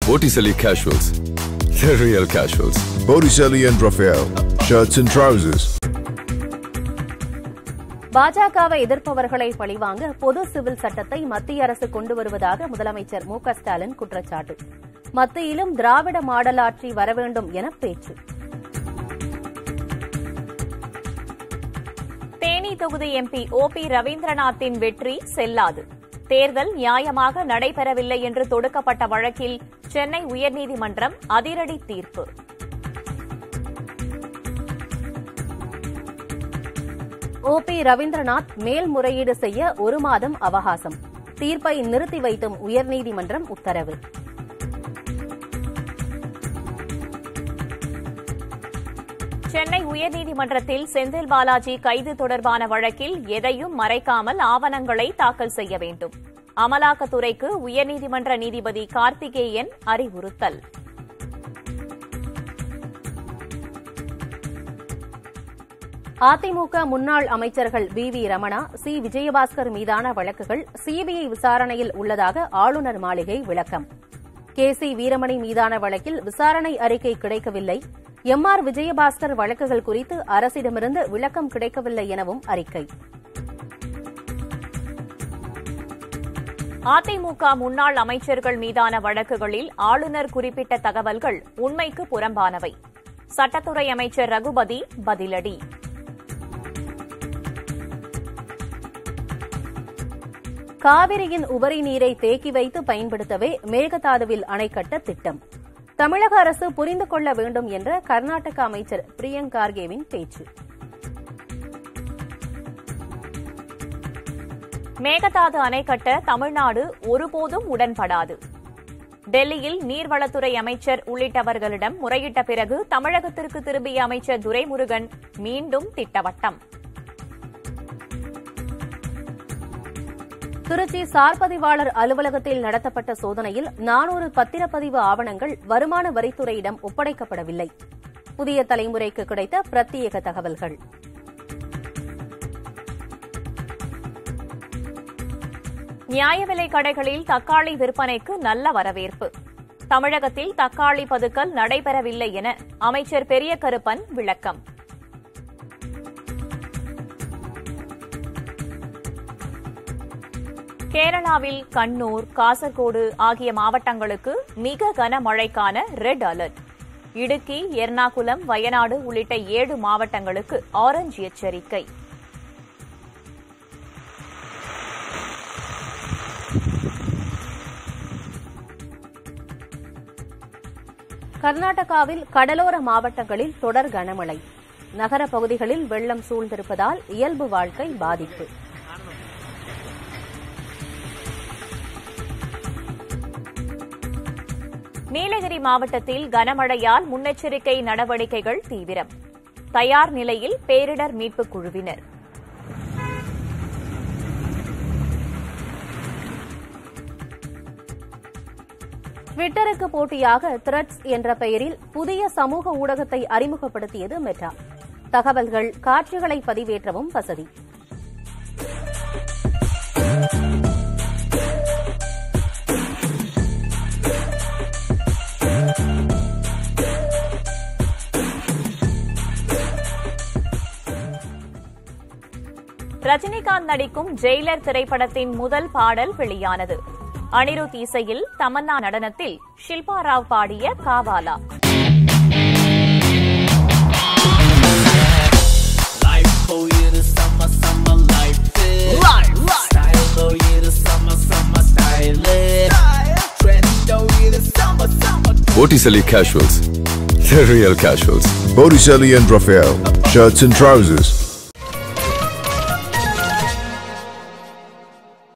Botticelli Casuals. The real casuals. Botticelli and Raphael, shirts and trousers. பாஜகவை எதிர்ப்பவர்களை பழிவாங்க பொது civil சட்டத்தை மத்திய அரசு கொண்டு வருவதாக முதலமைச்சர் மு க ஸ்டாலின் குற்றச்சாட்டு மத்தியிலும் திராவிட மாடல் ஆட்சி வர வேண்டும் என பேச்சு தேனி தொகுதி எம்பி ஓ பி ரவீந்திரநாத்தின் வெற்றி செல்லாது தேர்தல் நியாயமாக நடைபெறவில்லை என்று தொடுக்கப்பட்ட வழக்கில் சென்னை உயர்நீதிமன்றம் அதிரடி தீர்ப்பு ஓ பி ரவீந்திரநாத் மேல்முறையீடு செய்ய ஒரு மாதம் அவகாசம் தீர்ப்பை நிறுத்தி வைத்தும் உயர்நீதிமன்றம் உத்தரவு சென்னை உயர்நீதிமன்றத்தில் செந்தில் பாலாஜி கைது தொடர்பான வழக்கில் எதையும் மறைக்காமல் ஆவணங்களை தாக்கல் செய்ய வேண்டும் அமலாக்கத்துறைக்கு உயர்நீதிமன்ற நீதிபதி கார்த்திகேயன் அறிவுறுத்தல் அதிமுக முன்னாள் அமைச்சர்கள் V V Ramana C Vijayabaskar மீதான வழக்குகள் சிபிஐ விசாரணையில் உள்ளதாக ஆளுநர் மாளிகை விளக்கம் கே சி வீரமணி மீதான வழக்கில் விசாரணை அறிக்கை கிடைக்கவில்லை எம் ஆர் விஜயபாஸ்கர் வழக்குகள் குறித்து அரசிடமிருந்து விளக்கம் கிடைக்கவில்லை எனவும் அறிக்கை அதிமுக முன்னாள் அமைச்சர்கள் மீதான வழக்குகளில் ஆளுநர் குறிப்பிட்ட தகவல்கள் உண்மைக்கு புறம்பானவை சட்டத்துறை அமைச்சர் ரகுபதி பதிலடி காவிரியின் உபரி நீரை தேக்கி வைத்து பயன்படுத்தவே மேகதாதுவில் அணை கட்ட திட்டம் தமிழக அரசு புரிந்து கொள்ள வேண்டும் என்ற கர்நாடக அமைச்சர் பிரியங்க் கார்கேவின் பேச்சு மேகதாது அணை கட்ட தமிழ்நாடு ஒருபோதும் உடன்படாது டெல்லியில் நீர்வளத்துறை அமைச்சர் உள்ளிட்டவர்களிடம் முறையிட்ட பிறகு தமிழகத்திற்கு திரும்பிய அமைச்சர் துரைமுருகன் மீண்டும் திட்டவட்டம் திருச்சி சார்பதிவாளர் அலுவலகத்தில் நடத்தப்பட்ட சோதனையில் நானூறு பத்திரப்பதிவு ஆவணங்கள் வருமான வரித்துறையிடம் ஒப்படைக்கப்படவில்லை புதிய தலைமுறைக்கு கிடைத்த பிரத்யேக தகவல்கள் நியாய விலைக் கடைகளில் தக்காளி விற்பனைக்கு நல்ல வரவேற்பு தமிழகத்தில் தக்காளி பதுக்கல் நடைபெறவில்லை என அமைச்சர் பெரிய கருப்பன் விளக்கம் கேரளாவில் கண்ணூர் காசர்கோடு ஆகிய மாவட்டங்களுக்கு மிக கனமழைக்கான ரெட் அலர்ட் இடுக்கி எர்ணாகுளம் வயநாடு உள்ளிட்ட ஏழு மாவட்டங்களுக்கு ஆரஞ்ச் எச்சரிக்கை கர்நாடகாவில் கடலோர மாவட்டங்களில் தொடர் கனமழை நகர பகுதிகளில் வெள்ளம் சூழ்ந்திருப்பதால் இயல்பு வாழ்க்கை பாதிப்பு நீலகிரி மாவட்டத்தில் கனமழையால் முன்னெச்சரிக்கை நடவடிக்கைகள் தீவிரம் தயார் நிலையில் பேரிடர் மீட்புக் குழுவினர் ட்விட்டருக்கு போட்டியாக த்ரெட்ஸ் என்ற பெயரில் புதிய சமூக ஊடகத்தை அறிமுகப்படுத்தியது மெட்டா தகவல்கள் காட்சிகளை பதிவேற்றவும் வசதி ரஜினிகாந்த் நடிக்கும் ஜெயிலர் திரைப்படத்தின் முதல் பாடல் வெளியானது அனிருத் இசையில் தமன்னா நடனத்தில் ஷில்பா ராவ் பாடிய காவாலா Life for you to summer, summer life it. Life, Style for you to summer, summer style it. Trend for you to summer, summer. Botticelli Casuals. The real casuals. Botticelli and Raphael, shirts and trousers.